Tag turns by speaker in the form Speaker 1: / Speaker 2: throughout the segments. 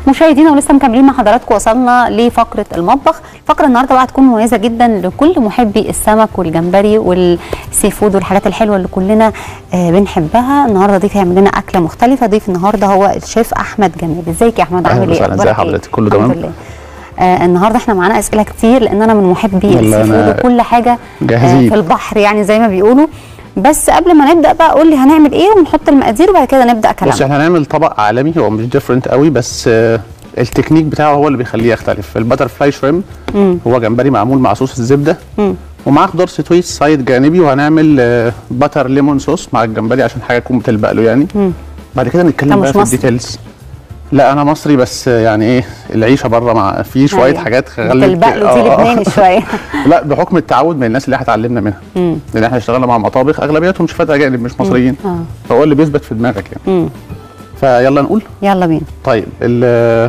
Speaker 1: مشاهدينا ولسه مكملين مع حضراتكم وصلنا لفقره المطبخ الفقره النهارده بقى هتكون مميزه جدا لكل محبي السمك والجمبري والسي فود والحاجات الحلوه اللي كلنا آه بنحبها النهارده ضيف هيعمل لنا اكله مختلفه ضيف النهارده هو الشيف احمد جميل ازيك يا احمد عامل ايه
Speaker 2: اهلا وسهلا ازي
Speaker 1: أخبارك إيه؟
Speaker 2: حضرتك كله
Speaker 1: الحمد
Speaker 2: تمام
Speaker 1: لله. آه النهارده احنا معانا اسئله كتير لان انا من محبي
Speaker 2: والله
Speaker 1: السي
Speaker 2: أنا
Speaker 1: فود وكل حاجه
Speaker 2: جاهزين.
Speaker 1: في البحر يعني زي ما بيقولوا بس قبل ما نبدا بقى قول لي هنعمل ايه ونحط المقادير وبعد كده نبدا
Speaker 2: بص
Speaker 1: كلامنا
Speaker 2: احنا هنعمل طبق عالمي هو مش ديفرنت قوي بس آه، التكنيك بتاعه هو اللي بيخليه يختلف البتر فلاي شريم هو جمبري معمول مع صوص الزبده ومعاه خضار سويت سايد جانبي وهنعمل آه، بتر ليمون صوص مع الجمبري عشان حاجه تكون بتلبق له يعني بعد كده
Speaker 1: طب
Speaker 2: نتكلم
Speaker 1: مش
Speaker 2: بقى في
Speaker 1: مصري؟
Speaker 2: الديتيلز لا انا مصري بس آه، يعني ايه العيشه بره مع في شويه
Speaker 1: أيوة.
Speaker 2: حاجات خلت
Speaker 1: بتلبق له دي
Speaker 2: آه، آه.
Speaker 1: لبناني شويه
Speaker 2: لا بحكم التعود من الناس اللي احنا اتعلمنا منها لان احنا اشتغلنا مع مطابخ اغلبيتهم شيفات اجانب مش مصريين
Speaker 1: آه.
Speaker 2: فهو اللي بيثبت في دماغك يعني
Speaker 1: مم.
Speaker 2: فيلا نقول
Speaker 1: يلا بينا
Speaker 2: طيب ال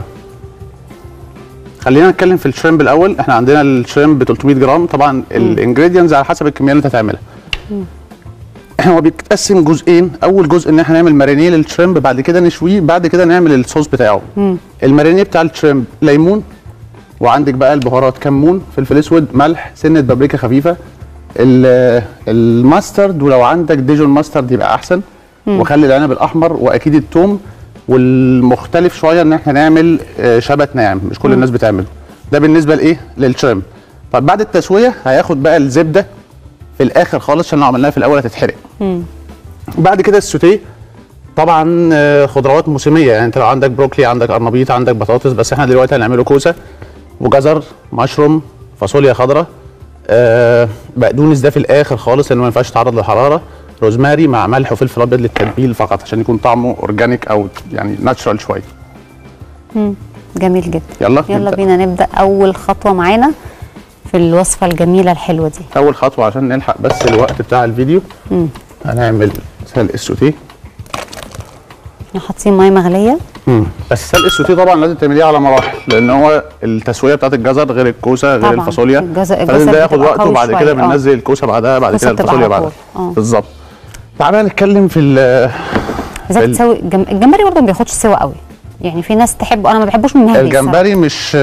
Speaker 2: خلينا نتكلم في الشريمب الاول احنا عندنا الشريمب ب 300 جرام طبعا الانجريدينتس على حسب الكميه اللي انت هتعملها هو بيتقسم جزئين اول جزء ان احنا نعمل مارينيه للشريمب بعد كده نشويه بعد كده نعمل الصوص بتاعه المارينيه بتاع الشريمب ليمون وعندك بقى البهارات كمون فلفل اسود ملح سنه بابريكا خفيفه ال- الماسترد ولو عندك ديجون ماسترد يبقى احسن وخل العنب الاحمر واكيد التوم والمختلف شويه ان احنا نعمل آه، شبت ناعم مش كل الناس بتعمله ده بالنسبه لايه للشريمب طب بعد التسويه هياخد بقى الزبده في الاخر خالص عشان لو عملناها في الاول هتتحرق بعد كده السوتيه طبعا آه، خضروات موسميه يعني انت لو عندك بروكلي عندك قرنبيط عندك بطاطس بس احنا دلوقتي هنعمله كوسه وجزر مشروم فاصوليا خضراء آه بقدونس ده في الاخر خالص لانه ما ينفعش يتعرض للحراره روزماري مع ملح وفلفل ابيض للتتبيل فقط عشان يكون طعمه اورجانيك او يعني ناتشرال شويه
Speaker 1: جميل جدا
Speaker 2: يلا
Speaker 1: يلا
Speaker 2: نبدأ.
Speaker 1: بينا نبدا اول خطوه معانا في الوصفه الجميله الحلوه دي
Speaker 2: اول خطوه عشان نلحق بس الوقت بتاع الفيديو هنعمل سلق السوتيه
Speaker 1: احنا حاطين ميه مغليه
Speaker 2: بس سلق السوتيه طبعا لازم تعمليه على مراحل لان هو التسويه بتاعت الجزر غير الكوسه غير
Speaker 1: طبعاً.
Speaker 2: الفاصوليا
Speaker 1: الجزر- الجزر
Speaker 2: فلازم ده ياخد
Speaker 1: بتبقى
Speaker 2: وقته
Speaker 1: قوي
Speaker 2: وبعد
Speaker 1: شوية،
Speaker 2: كده
Speaker 1: آه.
Speaker 2: بننزل الكوسه بعدها بعد
Speaker 1: الكوسة
Speaker 2: كده
Speaker 1: بتبقى
Speaker 2: الفاصوليا
Speaker 1: على
Speaker 2: بعدها
Speaker 1: طول. آه.
Speaker 2: بالظبط تعال بقى نتكلم في ال-
Speaker 1: ازاي
Speaker 2: ال-
Speaker 1: تسوي الجم... الجمبري برضه ما بياخدش سوا قوي يعني في ناس تحبه انا ما بحبوش من نهائي
Speaker 2: الجمبري مش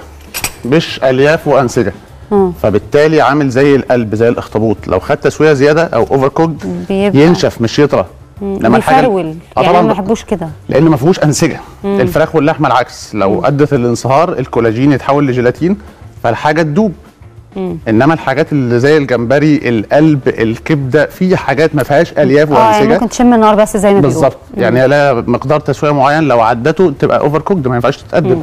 Speaker 2: مش الياف وانسجه
Speaker 1: مم.
Speaker 2: فبالتالي عامل زي القلب زي الاخطبوط لو خد تسويه زياده او اوفر كوكد
Speaker 1: بيبقى-
Speaker 2: ينشف مش يطرى
Speaker 1: انما بيفرول
Speaker 2: اه
Speaker 1: يعني انا ما
Speaker 2: طبعا
Speaker 1: بحبوش كده
Speaker 2: لان ما فيهوش انسجه الفراخ واللحمه العكس لو ادت الانصهار الكولاجين يتحول لجيلاتين فالحاجه تدوب انما الحاجات اللي زي الجمبري القلب الكبده في حاجات ما فيهاش الياف
Speaker 1: اه يعني
Speaker 2: وانسجه
Speaker 1: ممكن تشم النار بس زي ما بيقولوا
Speaker 2: بالظبط يعني لها مقدار تسويه معين لو عدته تبقى اوفر كوكد ما ينفعش تتقدم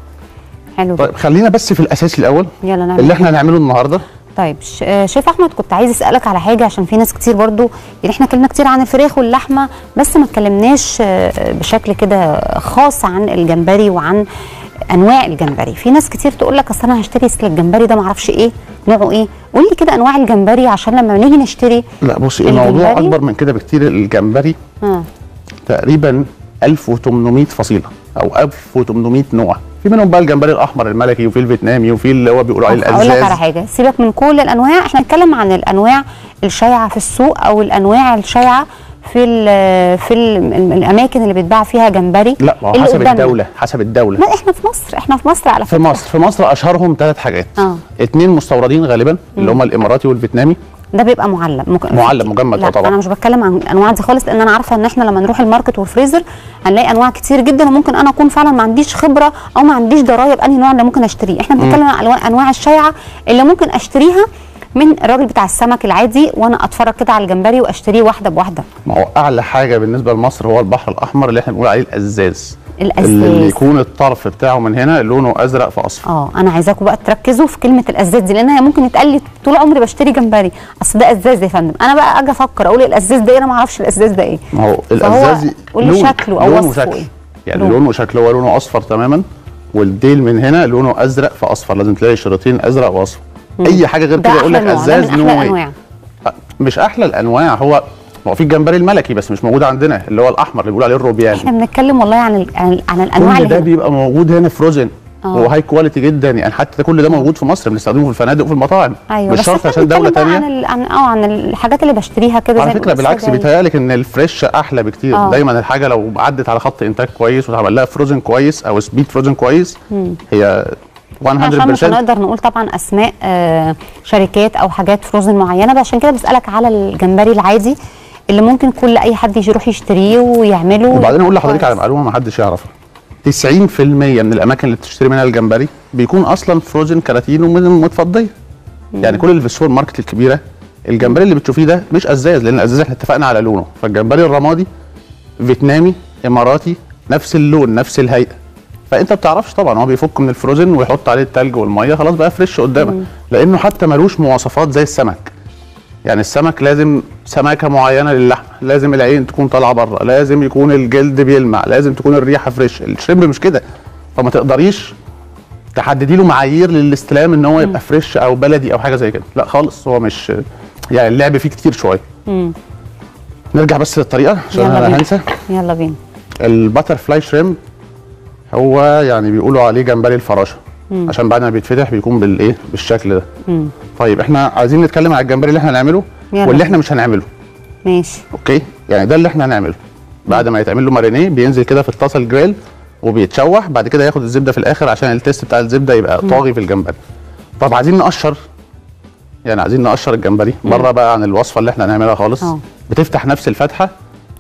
Speaker 1: حلو
Speaker 2: طيب
Speaker 1: جدا
Speaker 2: خلينا بس في الاساس الاول
Speaker 1: يلا نعمل
Speaker 2: اللي احنا هنعمله النهارده
Speaker 1: طيب ش- آه، شيف احمد كنت عايز اسالك على حاجه عشان في ناس كتير برضو يعني احنا اتكلمنا كتير عن الفراخ واللحمه بس ما اتكلمناش آه، بشكل كده خاص عن الجمبري وعن انواع الجمبري في ناس كتير تقول لك اصل انا هشتري اصل الجمبري ده ما اعرفش ايه نوعه ايه قول لي كده انواع الجمبري عشان لما نيجي نشتري
Speaker 2: لا بصي الموضوع
Speaker 1: الجمبري؟
Speaker 2: اكبر من كده بكتير الجمبري
Speaker 1: اه
Speaker 2: تقريبا 1800 فصيله او 1800 نوع في منهم بقى الجمبري الاحمر الملكي وفي الفيتنامي وفي اللي هو بيقولوا عليه
Speaker 1: اقول لك على
Speaker 2: الازاز
Speaker 1: حاجه سيبك من كل الانواع احنا نتكلم عن الانواع الشائعه في السوق او الانواع الشائعه في ال في ال الاماكن اللي بيتباع فيها جمبري
Speaker 2: لا ما هو
Speaker 1: اللي
Speaker 2: حسب
Speaker 1: قدامنا.
Speaker 2: الدوله حسب الدوله
Speaker 1: لا احنا في مصر احنا في مصر على
Speaker 2: في
Speaker 1: فكره
Speaker 2: مصر في مصر اشهرهم ثلاث حاجات
Speaker 1: آه.
Speaker 2: اتنين مستوردين غالبا اللي هم الاماراتي والفيتنامي
Speaker 1: ده بيبقى معلب ممكن
Speaker 2: معلب مجمد،
Speaker 1: لا
Speaker 2: آه طبعا.
Speaker 1: انا مش بتكلم عن الانواع دي خالص لان انا عارفه ان احنا لما نروح الماركت والفريزر هنلاقي انواع كتير جدا وممكن انا اكون فعلا ما عنديش خبره او ما عنديش درايه بانهي نوع اللي ممكن اشتريه احنا بنتكلم عن أنواع- انواع الشائعه اللي ممكن اشتريها من الراجل بتاع السمك العادي وانا اتفرج كده على الجمبري واشتريه واحده بواحده
Speaker 2: ما هو اعلى حاجه بالنسبه لمصر هو البحر الاحمر اللي احنا بنقول عليه الازاز
Speaker 1: الأزاز.
Speaker 2: اللي يكون الطرف بتاعه من هنا لونه ازرق في اصفر
Speaker 1: اه انا عايزاكم بقى تركزوا في كلمه الازاز دي لان هي ممكن يتقال لي طول عمري بشتري جمبري اصل ده ازاز يا فندم انا بقى اجي افكر اقول الازاز ده إيه؟ انا ما اعرفش الازاز ده ايه
Speaker 2: ما هو
Speaker 1: فهو
Speaker 2: الازاز
Speaker 1: قول لي
Speaker 2: لون-
Speaker 1: شكله أو
Speaker 2: لون
Speaker 1: وصفه
Speaker 2: وشكل
Speaker 1: إيه؟
Speaker 2: يعني
Speaker 1: لون.
Speaker 2: لون وشكل هو لونه اصفر تماما والديل من هنا لونه ازرق في اصفر لازم تلاقي شريطين ازرق واصفر اي حاجه غير
Speaker 1: ده
Speaker 2: كده يقول
Speaker 1: احلى
Speaker 2: لك
Speaker 1: نوع ده
Speaker 2: ازاز
Speaker 1: من
Speaker 2: نو
Speaker 1: احلى
Speaker 2: واي.
Speaker 1: الانواع
Speaker 2: مش احلى الانواع هو هو في الجمبري الملكي بس مش موجود عندنا اللي هو الاحمر اللي بيقولوا عليه الروبيان
Speaker 1: احنا بنتكلم والله عن ال- عن, عن الانواع
Speaker 2: كل
Speaker 1: اللي
Speaker 2: ده
Speaker 1: هنا.
Speaker 2: بيبقى موجود هنا فروزن
Speaker 1: آه.
Speaker 2: وهاي كواليتي جدا يعني حتى كل ده موجود في مصر بنستخدمه في الفنادق وفي المطاعم
Speaker 1: ايوه
Speaker 2: مش
Speaker 1: بس
Speaker 2: شرط
Speaker 1: إحنا
Speaker 2: عشان دوله
Speaker 1: بنتكلم بقى عن
Speaker 2: تانية
Speaker 1: ال- عن اه عن الحاجات اللي بشتريها كده
Speaker 2: على
Speaker 1: زي
Speaker 2: فكره بالعكس
Speaker 1: السجاير.
Speaker 2: بيتهيألك ان الفريش احلى بكتير
Speaker 1: آه.
Speaker 2: دايما الحاجه لو عدت على خط انتاج كويس واتعمل لها فروزن كويس او سبيد فروزن كويس هي 100%
Speaker 1: عشان مش هنقدر نقول طبعا اسماء آه شركات او حاجات فروزن معينه بس عشان كده بسالك على الجمبري العادي اللي ممكن كل اي حد يروح يشتريه ويعمله
Speaker 2: وبعدين اقول لحضرتك
Speaker 1: كويس.
Speaker 2: على معلومه ما حدش يعرفها 90% من الاماكن اللي بتشتري منها الجمبري بيكون اصلا فروزن كراتين ومتفضيه يعني كل اللي في السوبر ماركت الكبيره الجمبري اللي بتشوفيه ده مش ازاز لان الازاز احنا اتفقنا على لونه فالجمبري الرمادي فيتنامي اماراتي نفس اللون نفس الهيئه فانت ما بتعرفش طبعا هو بيفك من الفروزن ويحط عليه التلج والميه خلاص بقى فريش قدامك لانه حتى ملوش مواصفات زي السمك يعني السمك لازم سمكه معينه للحم لازم العين تكون طالعه بره لازم يكون الجلد بيلمع لازم تكون الريحه فريش الشريمب مش كده فما تقدريش تحددي له معايير للاستلام ان هو يبقى فريش او بلدي او حاجه زي كده لا خالص هو مش يعني اللعب فيه كتير شويه نرجع بس للطريقه عشان
Speaker 1: يلا
Speaker 2: انا
Speaker 1: بينا.
Speaker 2: هنسى
Speaker 1: يلا بينا
Speaker 2: الباتر فلاي شريمب هو يعني بيقولوا عليه جمبري الفراشه عشان بعد ما بيتفتح بيكون بالايه بالشكل ده طيب احنا عايزين نتكلم على الجمبري اللي احنا هنعمله
Speaker 1: يلا.
Speaker 2: واللي احنا مش هنعمله
Speaker 1: ماشي
Speaker 2: اوكي يعني ده اللي احنا هنعمله بعد ما يتعمل له مارينيه بينزل كده في الطاسه الجريل وبيتشوح بعد كده ياخد الزبده في الاخر عشان التيست بتاع الزبده يبقى طاغي في الجمبري طب عايزين نقشر يعني عايزين نقشر الجمبري بره بقى عن الوصفه اللي احنا هنعملها خالص
Speaker 1: اه.
Speaker 2: بتفتح نفس الفتحه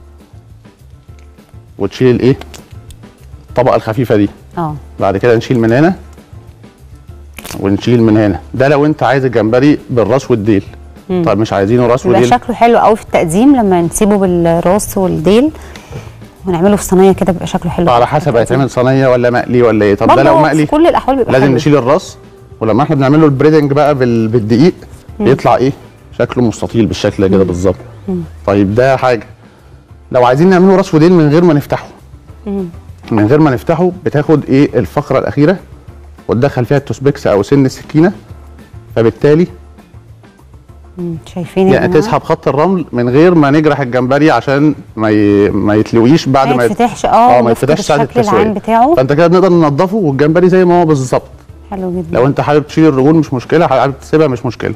Speaker 2: وتشيل الايه الطبقه الخفيفه دي
Speaker 1: اه
Speaker 2: بعد كده نشيل من هنا ونشيل من هنا ده لو انت عايز الجمبري بالراس والديل طيب مش عايزينه راس
Speaker 1: بيبقى
Speaker 2: وديل
Speaker 1: شكله حلو قوي في التقديم لما نسيبه بالراس والديل ونعمله في صينيه كده بيبقى شكله حلو
Speaker 2: على حسب هيتعمل صينيه ولا مقلي ولا ايه طب ده
Speaker 1: برضه
Speaker 2: لو
Speaker 1: هو
Speaker 2: مقلي
Speaker 1: في كل الاحوال بيبقى
Speaker 2: لازم
Speaker 1: حلو.
Speaker 2: نشيل الراس ولما احنا بنعمل له البريدنج بقى بال- بالدقيق بيطلع ايه شكله مستطيل بالشكل ده كده بالظبط طيب ده حاجه لو عايزين نعمله راس وديل من غير ما نفتحه من غير ما نفتحه بتاخد ايه الفقره الاخيره وتدخل فيها التوسبكس او سن السكينه فبالتالي
Speaker 1: مم، شايفين يا
Speaker 2: يعني
Speaker 1: جماعة؟
Speaker 2: تسحب خط الرمل من غير ما نجرح الجمبري عشان ما ي... ما يتلويش بعد
Speaker 1: ما
Speaker 2: ما
Speaker 1: يتفتحش اه
Speaker 2: ما
Speaker 1: ونفقد
Speaker 2: يتفتحش ساعه
Speaker 1: الشكل العام
Speaker 2: التسويه
Speaker 1: بتاعه
Speaker 2: فانت كده بنقدر ننضفه والجمبري زي ما هو بالظبط
Speaker 1: حلو جدا
Speaker 2: لو انت حابب تشيل الرجول مش مشكله حابب تسيبها مش مشكله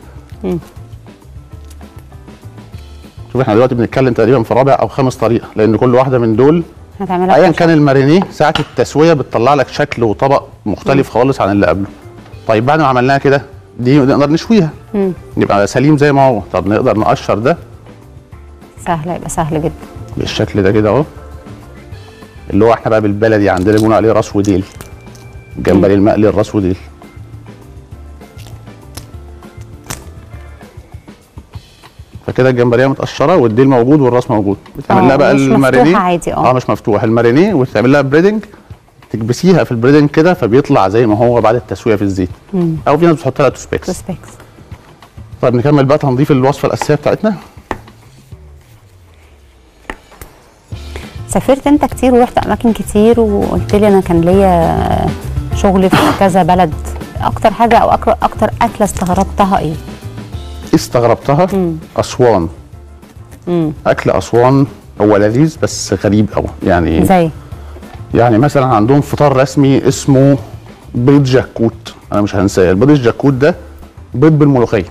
Speaker 2: شوف احنا دلوقتي بنتكلم تقريبا في رابع او خامس طريقه لان كل واحده من دول
Speaker 1: هتعملها
Speaker 2: ايا
Speaker 1: بشكل-
Speaker 2: كان المارينيه ساعه التسويه بتطلع لك شكل وطبق مختلف خالص عن اللي قبله طيب بعد ما عملناها كده دي نقدر نشويها يبقى سليم زي ما هو طب نقدر نقشر ده
Speaker 1: سهل يبقى سهل جدا
Speaker 2: بالشكل ده كده اهو اللي هو احنا بقى بالبلدي عندنا بنقول عليه راس وديل الجمبري المقلي الراس وديل فكده الجمبريه متقشره والديل موجود والراس موجود بتعمل
Speaker 1: اه،
Speaker 2: لها بقى
Speaker 1: مش مفتوحة
Speaker 2: المارينيه
Speaker 1: عادي، اه.
Speaker 2: اه مش مفتوح المارينيه وتعمل لها بريدنج تكبسيها في البريدنج كده فبيطلع زي ما هو بعد التسويه في الزيت او في ناس بتحط لها توسبيكس
Speaker 1: ريسبكس
Speaker 2: طيب نكمل بقى تنظيف الوصفه الاساسيه بتاعتنا
Speaker 1: سافرت انت كتير ورحت اماكن كتير وقلت لي انا كان ليا شغل في كذا بلد اكتر حاجه او اكتر اكتر اكله استغربتها ايه
Speaker 2: استغربتها اسوان اكل اسوان هو لذيذ بس غريب قوي يعني
Speaker 1: زي
Speaker 2: يعني مثلا عندهم فطار رسمي اسمه بيض جاكوت انا مش هنساه البيض الجاكوت ده بيض بالملوخيه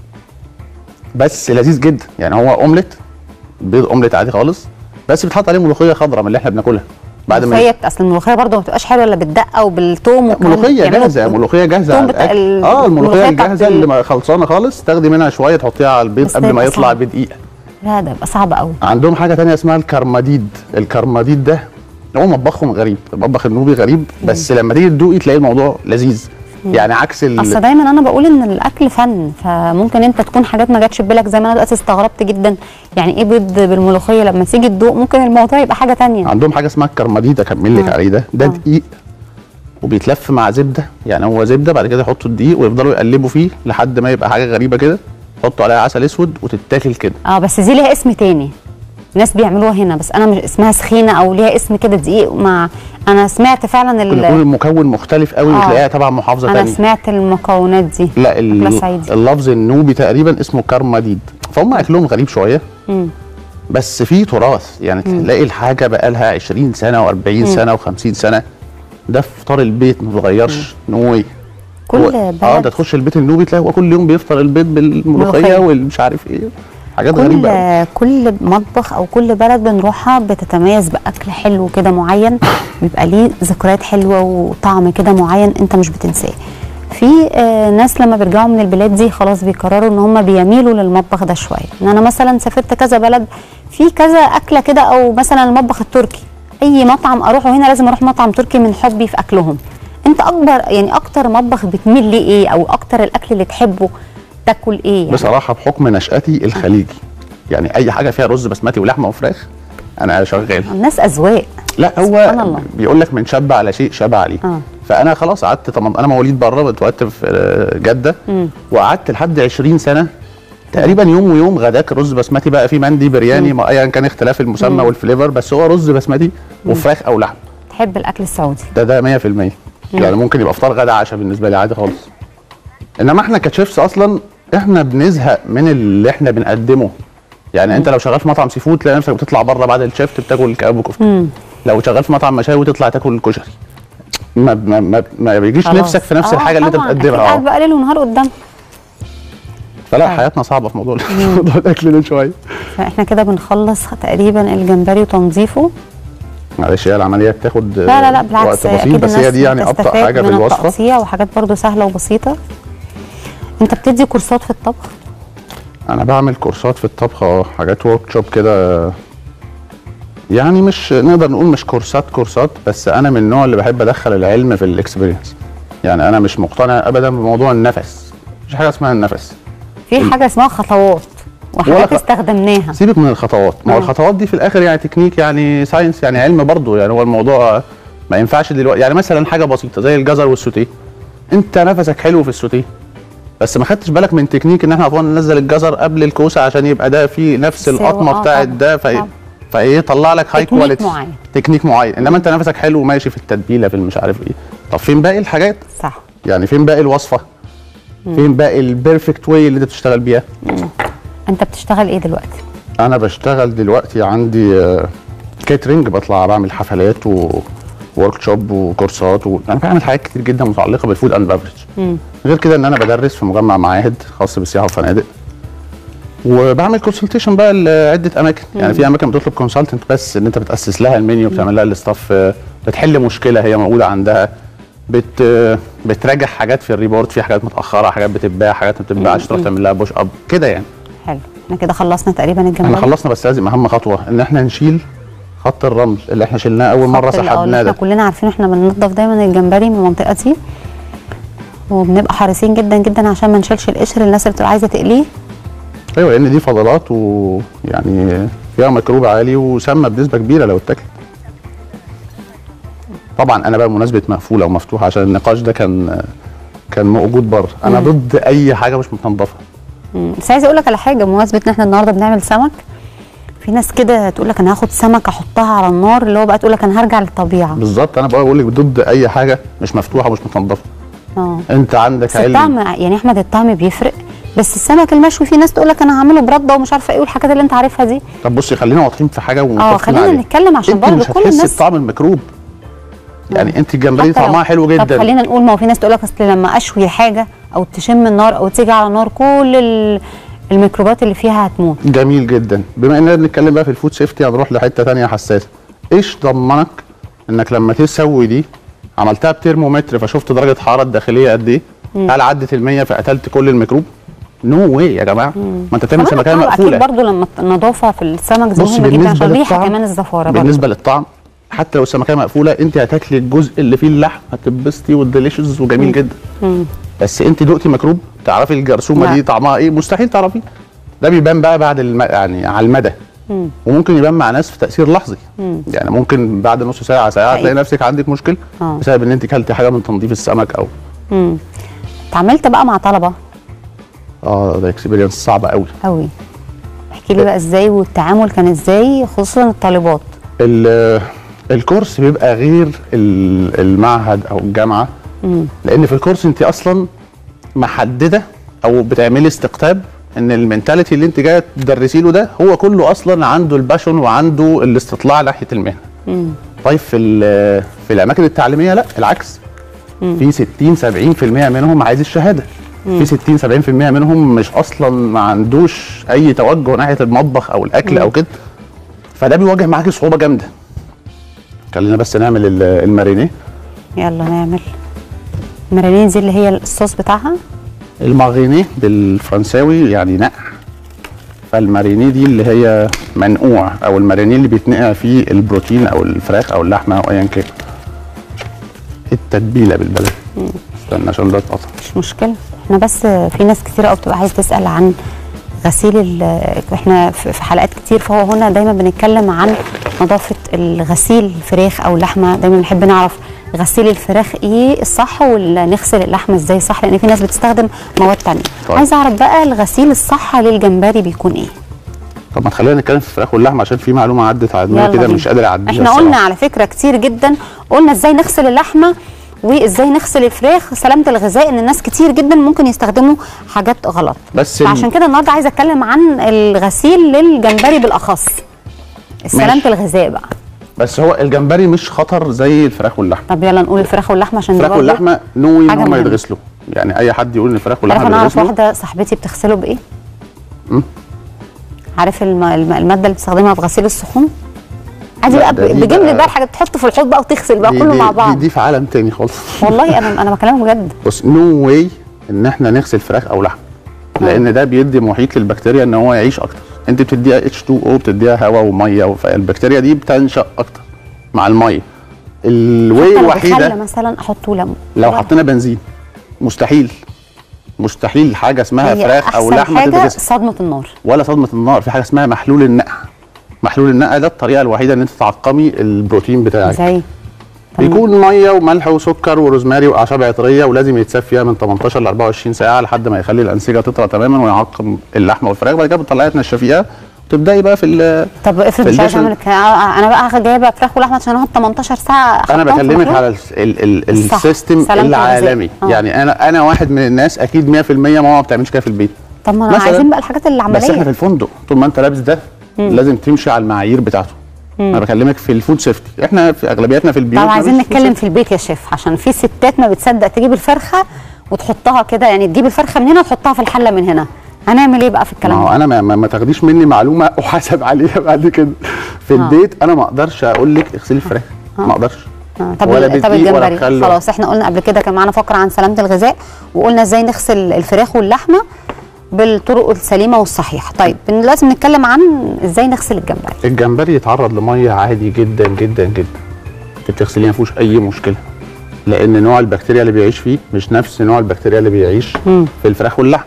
Speaker 2: بس لذيذ جدا يعني هو اومليت بيض اومليت عادي خالص بس بتحط عليه ملوخيه خضراء من اللي احنا بناكلها بعد ما
Speaker 1: ملوخيه اصل الملوخيه برضه ما بتبقاش حلوه الا بالدقه وبالثوم وكمان
Speaker 2: ملوخيه
Speaker 1: بيعملوا
Speaker 2: جاهزه ملوخيه جاهزه
Speaker 1: الثوم
Speaker 2: على
Speaker 1: بتاع
Speaker 2: الأكل.
Speaker 1: ال-
Speaker 2: اه الملوخيه
Speaker 1: الملوخية بتاعت
Speaker 2: الجاهزه
Speaker 1: ال-
Speaker 2: اللي ما خلصانه خالص تاخدي منها شويه تحطيها على البيض
Speaker 1: بس
Speaker 2: قبل
Speaker 1: ده
Speaker 2: ما
Speaker 1: يبقى
Speaker 2: يطلع
Speaker 1: صعب.
Speaker 2: بدقيقه
Speaker 1: لا ده يبقى صعب قوي
Speaker 2: عندهم حاجه تانية اسمها الكرمديد الكرمديد ده هو مطبخهم غريب المطبخ النوبي غريب بس لما تيجي تدوقي تلاقي الموضوع لذيذ يعني عكس ال...
Speaker 1: اصل دايما انا بقول ان الاكل فن فممكن انت تكون حاجات ما جاتش في بالك زي ما انا دلوقتي استغربت جدا يعني ايه بيض بالملوخيه لما تيجي تدوق ممكن الموضوع يبقى حاجه تانية
Speaker 2: عندهم حاجه اسمها الكرمديد اكمل لك
Speaker 1: آه.
Speaker 2: عليه ده ده
Speaker 1: آه.
Speaker 2: دقيق وبيتلف مع زبده يعني هو زبده بعد كده يحطوا الدقيق ويفضلوا يقلبوا فيه لحد ما يبقى حاجه غريبه كده يحطوا عليها عسل اسود وتتاكل كده
Speaker 1: اه بس دي ليها اسم تاني ناس بيعملوها هنا بس انا مش اسمها سخينه او ليها اسم كده دقيق مع انا سمعت فعلا
Speaker 2: ممكن يكون
Speaker 1: ال...
Speaker 2: المكون مختلف قوي
Speaker 1: آه.
Speaker 2: وتلاقيها تبع محافظه
Speaker 1: انا
Speaker 2: تانية
Speaker 1: سمعت المكونات دي
Speaker 2: لا
Speaker 1: أكلة
Speaker 2: ال-
Speaker 1: صعيدي.
Speaker 2: اللفظ النوبي تقريبا اسمه كرمديد فهم اكلهم غريب شويه بس في تراث يعني تلاقي الحاجه بقى لها 20 سنه و40 سنه و50 سنه ده فطار البيت ما بيتغيرش نوي
Speaker 1: كل
Speaker 2: اه
Speaker 1: بلد
Speaker 2: انت تخش البيت النوبي تلاقي هو كل يوم بيفطر البيت بالملوخيه
Speaker 1: ملوخية.
Speaker 2: والمش عارف ايه حاجات غريبه أوي.
Speaker 1: كل كل مطبخ او كل بلد بنروحها بتتميز باكل حلو كده معين بيبقى ليه ذكريات حلوه وطعم كده معين انت مش بتنساه في آه ناس لما بيرجعوا من البلاد دي خلاص بيقرروا ان هم بيميلوا للمطبخ ده شويه ان انا مثلا سافرت كذا بلد في كذا اكله كده او مثلا المطبخ التركي اي مطعم اروحه هنا لازم اروح مطعم تركي من حبي في اكلهم انت اكبر يعني اكتر مطبخ بتميل ليه ايه او اكتر الاكل اللي تحبه تاكل ايه يعني
Speaker 2: بصراحه بحكم نشاتي الخليجي يعني اي حاجه فيها رز بسمتي ولحمه وفراخ انا شغال
Speaker 1: الناس اذواق
Speaker 2: لا
Speaker 1: سبحان
Speaker 2: هو
Speaker 1: الله.
Speaker 2: بيقول لك من شاب على شيء شاب عليه
Speaker 1: آه.
Speaker 2: فانا خلاص قعدت طبعا انا مواليد بره اتولدت في آه، جده وقعدت لحد 20 سنه تقريبا يوم ويوم غداك رز بسمتي بقى في مندي برياني ما ايا كان اختلاف المسمى والفليفر بس هو رز بسمتي وفراخ او لحم
Speaker 1: تحب الاكل السعودي
Speaker 2: ده ده 100% يعني ممكن يبقى فطار غدا عشاء بالنسبه لي عادي خالص انما احنا كشيفس اصلا احنا بنزهق من اللي احنا بنقدمه يعني انت لو شغال في مطعم سي فود تلاقي نفسك بتطلع بره بعد الشيفت بتاكل كباب وكفته لو شغال في مطعم مشاوي تطلع تاكل الكشري ما ما ما, ما بيجيش
Speaker 1: خلاص.
Speaker 2: نفسك في نفس
Speaker 1: آه،
Speaker 2: الحاجه اللي انت
Speaker 1: طبعاً.
Speaker 2: بتقدمها
Speaker 1: أكيد قاعد
Speaker 2: اه
Speaker 1: بقى ليل ونهار قدام
Speaker 2: فلا
Speaker 1: طيب.
Speaker 2: حياتنا صعبه في موضوع موضوع الاكل ده شويه
Speaker 1: فاحنا كده بنخلص تقريبا الجمبري وتنظيفه
Speaker 2: معلش هي العمليه بتاخد
Speaker 1: لا لا لا بالعكس
Speaker 2: وقت بسيط
Speaker 1: اكيد
Speaker 2: بس
Speaker 1: الناس
Speaker 2: هي دي يعني ابطا
Speaker 1: بتستفاد
Speaker 2: حاجه في
Speaker 1: من
Speaker 2: الوصفه
Speaker 1: التقطيع وحاجات برضو سهله وبسيطه انت بتدي كورسات في الطبخ
Speaker 2: انا بعمل كورسات في الطبخ اه حاجات ورك شوب كده يعني مش نقدر نقول مش كورسات كورسات بس انا من النوع اللي بحب ادخل العلم في الاكسبيرينس يعني انا مش مقتنع ابدا بموضوع النفس مش حاجه اسمها النفس
Speaker 1: في حاجه اسمها خطوات
Speaker 2: ولا
Speaker 1: وحاجات
Speaker 2: خ-
Speaker 1: استخدمناها
Speaker 2: سيبك من الخطوات ما هو
Speaker 1: آه.
Speaker 2: الخطوات دي في الاخر يعني تكنيك يعني ساينس يعني علم برضه يعني هو الموضوع ما ينفعش دلوقتي يعني مثلا حاجه بسيطه زي الجزر والسوتيه انت نفسك حلو في السوتيه بس ما خدتش بالك من تكنيك ان احنا طبعا ننزل الجزر قبل الكوسه عشان يبقى ده فيه نفس
Speaker 1: سوا،
Speaker 2: القطمه
Speaker 1: آه
Speaker 2: بتاعت
Speaker 1: طبعاً،
Speaker 2: ده في
Speaker 1: طبعاً.
Speaker 2: فايه يطلع لك هاي
Speaker 1: تكنيك
Speaker 2: كواليتي
Speaker 1: معين.
Speaker 2: تكنيك معين انما انت نفسك حلو وماشي في التتبيله في المش عارف ايه طب فين باقي الحاجات
Speaker 1: صح
Speaker 2: يعني فين باقي الوصفه فين باقي البيرفكت واي اللي انت بتشتغل بيها
Speaker 1: انت بتشتغل ايه دلوقتي
Speaker 2: انا بشتغل دلوقتي عندي كاترينج بطلع بعمل حفلات وورك شوب وكورسات و... انا بعمل حاجات كتير جدا متعلقه بالفود اند بافرج غير كده ان انا بدرس في مجمع معاهد خاص بالسياحه والفنادق وبعمل كونسلتيشن بقى لعده اماكن يعني في اماكن بتطلب كونسلتنت بس ان انت بتاسس لها المنيو بتعمل لها الاستاف آه، بتحل مشكله هي موجوده عندها بت آه، بتراجع حاجات في الريبورت في حاجات متاخره حاجات بتتباع حاجات ما بتتباعش تروح تعمل لها بوش اب كده يعني
Speaker 1: حلو احنا كده خلصنا تقريبا
Speaker 2: احنا
Speaker 1: الجمبري
Speaker 2: خلصنا بس لازم اهم خطوه ان احنا نشيل خط الرمل اللي احنا شلناه اول مره
Speaker 1: خط ال- آه، اللي
Speaker 2: سحبناه
Speaker 1: احنا
Speaker 2: ده
Speaker 1: كلنا عارفين احنا بننضف دايما الجمبري من المنطقه دي وبنبقى حريصين جدا جدا عشان ما نشيلش القشر الناس اللي بتبقى عايزه تقليه
Speaker 2: ايوه لان دي فضلات ويعني فيها ميكروب عالي وسامه بنسبه كبيره لو اتاكلت طبعا انا بقى بمناسبه مقفوله ومفتوحه عشان النقاش ده كان كان موجود بره انا ضد اي حاجه مش متنضفه
Speaker 1: مم. بس عايزه اقول لك على حاجه بمناسبه ان احنا النهارده بنعمل سمك في ناس كده تقول لك انا هاخد سمك احطها على النار اللي هو بقى تقول لك انا هرجع للطبيعه
Speaker 2: بالظبط انا بقى بقول لك ضد اي حاجه مش مفتوحه ومش متنضفه
Speaker 1: اه
Speaker 2: انت عندك
Speaker 1: بس
Speaker 2: علم
Speaker 1: الطعم يعني احمد الطعم بيفرق بس السمك المشوي في ناس تقول لك انا هعمله برده ومش عارفه ايه والحاجات اللي انت عارفها دي
Speaker 2: طب بصي خلينا واضحين في حاجه
Speaker 1: اه
Speaker 2: ومتفقين
Speaker 1: خلينا
Speaker 2: عليها.
Speaker 1: نتكلم عشان
Speaker 2: انت
Speaker 1: برضه
Speaker 2: مش
Speaker 1: كل
Speaker 2: هتحسي
Speaker 1: الناس
Speaker 2: بطعم الميكروب يعني انت الجمبري
Speaker 1: حتى لو-
Speaker 2: طعمها حلو
Speaker 1: طب
Speaker 2: جدا
Speaker 1: خلينا نقول ما هو في ناس تقول لك اصل لما اشوي حاجه او تشم النار او تيجي على نار كل ال- الميكروبات اللي فيها هتموت
Speaker 2: جميل جدا بما اننا بنتكلم بقى في الفود سيفتي هنروح لحته تانية حساسه ايش ضمنك انك لما تسوي دي عملتها بترمومتر فشفت درجه الحراره الداخليه قد ايه هل عدت ال100 فقتلت كل الميكروب نو واي يا جماعه ما انت تعمل
Speaker 1: كمان
Speaker 2: سمكيه
Speaker 1: الطعم
Speaker 2: مقفوله
Speaker 1: اكيد برضه لما النظافه في السمك دي
Speaker 2: بص
Speaker 1: مهمه جدا
Speaker 2: بالنسبه
Speaker 1: عشان الريحه
Speaker 2: للطعم
Speaker 1: كمان الزفاره برضه
Speaker 2: بالنسبه للطعم حتى لو السمكيه مقفوله انت هتاكلي الجزء اللي فيه اللحم هتتبسطي والديليشز وجميل جدا بس انت دقتي ميكروب تعرفي الجرثومه
Speaker 1: لا.
Speaker 2: دي طعمها ايه مستحيل تعرفي ده بيبان بقى بعد الم... يعني على المدى وممكن يبان مع ناس في تاثير لحظي يعني ممكن بعد نص ساعه ساعه
Speaker 1: حقيقي.
Speaker 2: تلاقي نفسك عندك مشكله
Speaker 1: آه.
Speaker 2: بسبب ان انت كلتي حاجه من تنظيف السمك او
Speaker 1: اتعاملت بقى مع طلبه
Speaker 2: اه ده اكسبيرينس صعبه قوي
Speaker 1: قوي احكي لي بقى ازاي والتعامل كان ازاي خصوصا الطالبات
Speaker 2: ال- الكورس بيبقى غير ال- المعهد او الجامعه لان في الكورس انت اصلا محدده او بتعملي استقطاب ان المينتاليتي اللي انت جايه تدرسي له ده هو كله اصلا عنده الباشون وعنده الاستطلاع ناحيه المهنه طيب في ال- في الاماكن التعليميه لا العكس في 60 70% منهم عايز الشهاده في 60 70% منهم مش اصلا ما عندوش اي توجه ناحيه المطبخ او الاكل او كده فده بيواجه معاكي صعوبه جامده خلينا بس نعمل ال- المارينيه
Speaker 1: يلا نعمل المارينيه دي اللي هي الصوص بتاعها
Speaker 2: المارينيه بالفرنساوي يعني نقع فالمارينيه دي اللي هي منقوع او المارينيه اللي بيتنقع فيه البروتين او الفراخ او اللحمه او ايا كان التتبيله بالبلد استنى عشان ده اتقطع
Speaker 1: مش مشكله احنا بس في ناس كتير قوي بتبقى عايز تسال عن غسيل ال- احنا في في حلقات كتير فهو هنا دايما بنتكلم عن نظافه الغسيل الفراخ او اللحمه دايما بنحب نعرف غسيل الفراخ ايه الصح ولا نغسل اللحمه ازاي صح لان في ناس بتستخدم مواد تانية
Speaker 2: طيب.
Speaker 1: عايزه اعرف بقى الغسيل الصح للجمبري بيكون ايه
Speaker 2: طب ما تخلينا نتكلم في الفراخ واللحمه عشان في معلومه عدت على دماغي
Speaker 1: يلا
Speaker 2: كده
Speaker 1: بينا.
Speaker 2: مش قادر اعديها
Speaker 1: احنا قلنا
Speaker 2: الصراحة.
Speaker 1: على فكره كتير جدا قلنا ازاي نغسل اللحمه وازاي نغسل الفراخ سلامه الغذاء ان الناس كتير جدا ممكن يستخدموا حاجات غلط
Speaker 2: بس ال-
Speaker 1: عشان كده النهارده عايزه اتكلم عن الغسيل للجمبري بالاخص سلامه
Speaker 2: ماشي.
Speaker 1: الغذاء بقى
Speaker 2: بس هو الجمبري مش خطر زي الفراخ واللحمه
Speaker 1: طب يلا نقول الفراخ واللحمه عشان دي
Speaker 2: الفراخ
Speaker 1: برضه
Speaker 2: واللحمه نوي ان
Speaker 1: حاجة
Speaker 2: هم
Speaker 1: مهمة.
Speaker 2: يتغسلوا يعني اي حد يقول ان الفراخ
Speaker 1: عارف
Speaker 2: واللحمه
Speaker 1: انا اعرف
Speaker 2: بيتغسلوا
Speaker 1: واحده صاحبتي بتغسله بايه؟ عارف الم... الم... الماده اللي بتستخدمها في غسيل السخون؟ عادي
Speaker 2: لا،
Speaker 1: بقى
Speaker 2: ده دي
Speaker 1: بجمله
Speaker 2: بقى-
Speaker 1: بقى الحاجات تحط في الحوض بقى وتغسل بقى
Speaker 2: دي-
Speaker 1: كله
Speaker 2: دي-
Speaker 1: مع
Speaker 2: دي,
Speaker 1: بعض
Speaker 2: دي في عالم تاني خالص
Speaker 1: والله انا انا بكلمك بجد
Speaker 2: بص نو واي ان احنا نغسل فراخ او لحم لان ده بيدي محيط للبكتيريا ان هو يعيش اكتر انت بتديها اتش 2 او بتديها هواء وميه فالبكتيريا دي بتنشا اكتر مع الميه الواي
Speaker 1: حتى لو
Speaker 2: الوحيده
Speaker 1: بخل مثلا احطه ليمون
Speaker 2: لو حطينا بنزين مستحيل مستحيل حاجه اسمها
Speaker 1: هي
Speaker 2: فراخ او
Speaker 1: أحسن
Speaker 2: لحمه
Speaker 1: حاجه
Speaker 2: تتغسل
Speaker 1: صدمه النار
Speaker 2: ولا صدمه النار في حاجه اسمها محلول النقع محلول النقع ده الطريقه الوحيده ان انت تعقمي البروتين بتاعك
Speaker 1: زي
Speaker 2: بيكون ميه وملح وسكر وروزماري واعشاب عطريه ولازم يتساب فيها من 18 ل 24 ساعه لحد ما يخلي الانسجه تطرى تماما ويعقم اللحمه والفراخ بعد كده بتطلعيها تنشفيها وتبداي بقى في ال-
Speaker 1: طب افرض مش عايز
Speaker 2: البشر-
Speaker 1: اعمل كده انا بقى هاخد جايبه فراخ ولحمه عشان اقعد 18 ساعه
Speaker 2: انا
Speaker 1: أحطهم في
Speaker 2: بكلمك
Speaker 1: الميكرويف؟
Speaker 2: على ال ال ال
Speaker 1: الصح.
Speaker 2: السيستم
Speaker 1: سلامة الغذاء.
Speaker 2: العالمي
Speaker 1: آه.
Speaker 2: يعني انا انا واحد من الناس اكيد 100% ماما ما بتعملش كده في البيت
Speaker 1: طب ما أنا
Speaker 2: مثلاً.
Speaker 1: عايزين بقى الحاجات
Speaker 2: بس احنا في
Speaker 1: العمليه
Speaker 2: الفندق طول ما انت لابس ده لازم تمشي على المعايير بتاعته انا بكلمك في الفود سيفتي احنا في اغلبيتنا في البيوت
Speaker 1: طب
Speaker 2: ما
Speaker 1: عايزين
Speaker 2: فيش food
Speaker 1: نتكلم
Speaker 2: safety.
Speaker 1: في البيت يا شيف عشان في ستات ما بتصدق تجيب الفرخه وتحطها كده يعني تجيب الفرخه من هنا وتحطها في الحله من هنا هنعمل ايه بقى في
Speaker 2: ما
Speaker 1: الكلام
Speaker 2: هو
Speaker 1: ده
Speaker 2: انا ما, ما, ما تاخديش مني معلومه احاسب عليها بعد كده في البيت انا ما اقدرش اقول لك اغسلي الفراخ ما اقدرش
Speaker 1: آه، طب
Speaker 2: ولا
Speaker 1: ال- طب
Speaker 2: بدقيق ولا
Speaker 1: الجمبري
Speaker 2: بخل.
Speaker 1: خلاص احنا قلنا قبل كده كان معانا فقره عن سلامه الغذاء وقلنا ازاي نغسل الفراخ واللحمه بالطرق السليمه والصحيحه طيب لازم نتكلم عن ازاي نغسل الجمبري
Speaker 2: الجمبري يتعرض لميه عادي جدا جدا جدا انت بتغسليه ما فيهوش اي مشكله لان نوع البكتيريا اللي بيعيش فيه مش نفس نوع البكتيريا اللي بيعيش في الفراخ واللحم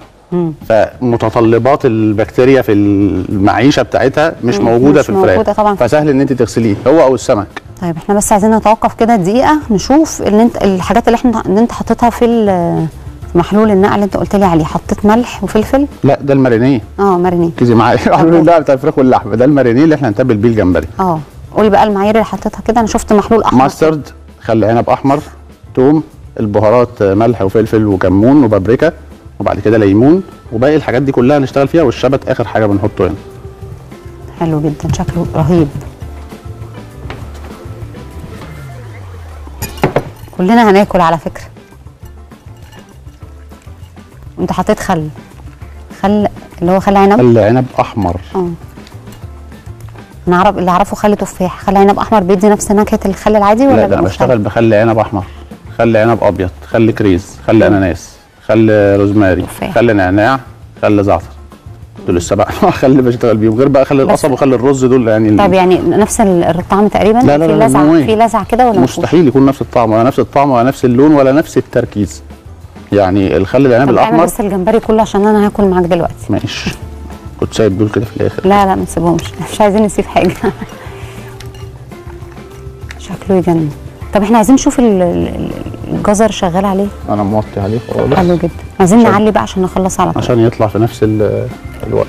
Speaker 2: فمتطلبات البكتيريا في المعيشه بتاعتها مش موجوده
Speaker 1: مش
Speaker 2: في الفراخ
Speaker 1: موجودة طبعاً.
Speaker 2: فسهل ان انت تغسليه هو او السمك
Speaker 1: طيب احنا بس عايزين نتوقف كده دقيقه نشوف اللي انت الحاجات اللي احنا اللي انت حطيتها في ال- في محلول النقع اللي انت قلت لي عليه حطيت ملح وفلفل
Speaker 2: لا ده المارينيه
Speaker 1: اه مرني
Speaker 2: ركزي معايا محلول النقع بتاع الفراخ واللحم ده المارينيه اللي احنا هنتبل بيه الجمبري
Speaker 1: اه قولي بقى المعايير اللي حطيتها كده انا شفت محلول احمر
Speaker 2: ماسترد خل عنب احمر توم البهارات ملح وفلفل وكمون وبابريكا وبعد كده ليمون وباقي الحاجات دي كلها هنشتغل فيها والشبت اخر حاجه بنحطه هنا
Speaker 1: حلو جدا شكله رهيب كلنا هناكل على فكره انت حطيت خل خل اللي هو خل عنب
Speaker 2: خل عنب احمر
Speaker 1: اه انا اعرف اللي اعرفه خل تفاح خل عنب احمر بيدي نفس نكهه الخل العادي ولا
Speaker 2: لا ده انا
Speaker 1: بيبقى
Speaker 2: بشتغل بخل عنب احمر خل عنب ابيض خل كريز خل اناناس خل روزماري
Speaker 1: تفاح.
Speaker 2: خل نعناع خل زعتر دول السبع انواع خل اللي بشتغل بيهم غير بقى خل القصب وخل الرز دول يعني
Speaker 1: طب يعني نفس ال- الطعم تقريبا
Speaker 2: لا لا
Speaker 1: في
Speaker 2: لا،
Speaker 1: لزعه
Speaker 2: no way.
Speaker 1: في لزعه كده ولا مفهوش؟
Speaker 2: مستحيل يكون نفس الطعم ولا نفس الطعم ولا نفس اللون ولا نفس التركيز يعني الخل العنب
Speaker 1: طب اعمل
Speaker 2: الاحمر
Speaker 1: بس الجمبري كله عشان انا هاكل معاك دلوقتي
Speaker 2: ماشي كنت سايب دول كده في الاخر
Speaker 1: لا لا ما نسيبهمش مش عايزين نسيب حاجه شكله يجنن طب احنا عايزين نشوف ال- ال- الجزر شغال عليه
Speaker 2: انا موطي عليه خالص
Speaker 1: حلو جدا عايزين
Speaker 2: عشان-
Speaker 1: نعلي بقى عشان نخلص على طول
Speaker 2: عشان يطلع في نفس ال- الوقت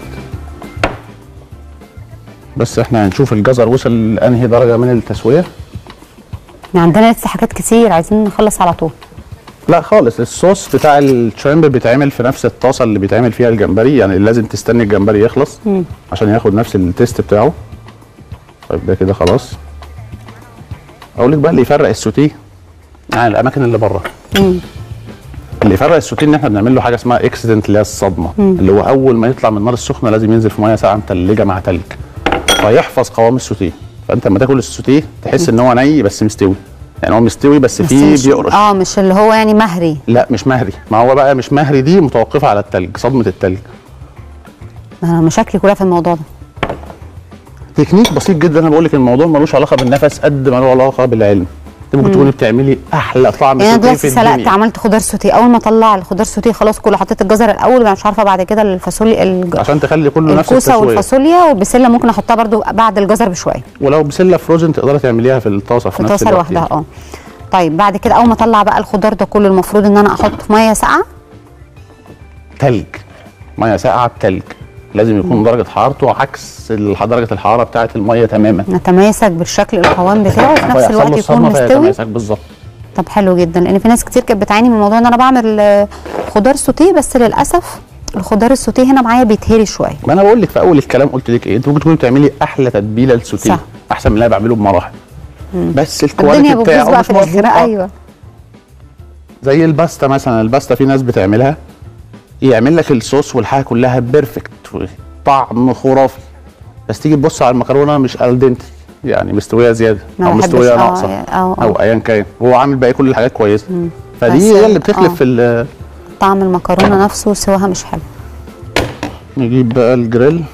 Speaker 2: بس احنا هنشوف الجزر وصل لانهي درجه من التسويه
Speaker 1: احنا عندنا لسه حاجات كتير عايزين نخلص على طول
Speaker 2: لا خالص الصوص بتاع الشريمب بيتعمل في نفس الطاسه اللي بيتعمل فيها الجمبري يعني لازم تستني الجمبري يخلص عشان ياخد نفس التيست بتاعه طيب ده كده خلاص اقول لك بقى اللي يفرق السوتيه عن الاماكن اللي بره
Speaker 1: مم.
Speaker 2: اللي يفرق السوتيه ان احنا بنعمل له حاجه اسمها اكسيدنت اللي هي الصدمه اللي هو اول ما يطلع من النار السخنه لازم ينزل في ميه ساقعه متلجه مع تلج فيحفظ قوام السوتيه فانت لما تاكل السوتيه تحس ان هو ني بس مستوي يعني هو مستوي بس,
Speaker 1: بس
Speaker 2: فيه
Speaker 1: مش
Speaker 2: بيقرش
Speaker 1: اه مش اللي هو يعني مهري
Speaker 2: لا مش مهري ما هو بقى مش مهري دي متوقفه على التلج صدمه التلج
Speaker 1: انا مشاكلي كلها في الموضوع ده
Speaker 2: تكنيك بسيط جدا انا بقول لك الموضوع ملوش علاقه بالنفس قد ما له علاقه بالعلم انت ممكن تكوني بتعملي احلى طعم
Speaker 1: يعني انا
Speaker 2: سوتيه
Speaker 1: دلوقتي
Speaker 2: في
Speaker 1: سلقت
Speaker 2: الدنيا
Speaker 1: عملت خضار سوتيه اول ما اطلع الخضار سوتيه خلاص كله حطيت الجزر الاول وانا مش عارفه بعد كده الفاصوليا الج...
Speaker 2: عشان تخلي كله نفس
Speaker 1: الكوسه
Speaker 2: التسويه
Speaker 1: والفاصوليا والبسله ممكن احطها برضو بعد الجزر بشويه
Speaker 2: ولو بسله فروزن تقدري تعمليها في الطاسه في,
Speaker 1: في
Speaker 2: نفس
Speaker 1: طاسه
Speaker 2: الوقت
Speaker 1: لوحدها
Speaker 2: يعني.
Speaker 1: اه طيب بعد كده اول ما اطلع بقى الخضار ده كله المفروض ان انا احط في ميه ساقعه
Speaker 2: تلج ميه ساقعه بتلج لازم يكون درجه حرارته عكس ال- درجه الحراره بتاعه الميه تماما
Speaker 1: نتماسك بالشكل القوام بتاعه وفي نفس
Speaker 2: فيحصل له
Speaker 1: الوقت يكون
Speaker 2: الصدمة
Speaker 1: مستوي
Speaker 2: فيتماسك بالظبط
Speaker 1: طب حلو جدا لان في ناس كتير كانت بتعاني من موضوع ان انا بعمل آه، خضار سوتيه بس للاسف الخضار السوتيه هنا معايا بيتهري شويه
Speaker 2: ما انا بقول لك في اول الكلام قلت لك ايه انت ممكن تكوني بتعملي احلى تتبيله للسوتيه
Speaker 1: صح.
Speaker 2: احسن من اللي انا بعمله بمراحل بس
Speaker 1: الدنيا
Speaker 2: الكواليتي
Speaker 1: بتبوظ
Speaker 2: بتاعه
Speaker 1: بقى
Speaker 2: مش
Speaker 1: في الاخر
Speaker 2: مظبوط. آه.
Speaker 1: ايوه
Speaker 2: زي الباستا مثلا الباستا في ناس بتعملها يعمل لك الصوص والحاجه كلها بيرفكت طعم خرافي بس تيجي تبص على المكرونه مش الدنتي يعني مستويه زياده
Speaker 1: ما
Speaker 2: او
Speaker 1: بحبش-
Speaker 2: مستويه
Speaker 1: آه،
Speaker 2: ناقصه
Speaker 1: آه، آه.
Speaker 2: او ايا كان هو عامل باقي كل الحاجات كويسه
Speaker 1: بس-
Speaker 2: فدي هي اللي
Speaker 1: آه.
Speaker 2: بتخلف في ال-
Speaker 1: طعم المكرونه نفسه سواها مش حلو
Speaker 2: نجيب بقى الجريل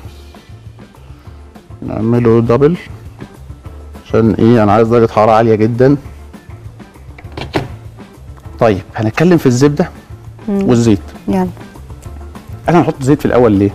Speaker 2: نعمله دبل عشان ايه انا عايز درجه حراره عاليه جدا طيب هنتكلم في الزبده والزيت
Speaker 1: يلا
Speaker 2: انا هنحط زيت في الاول ليه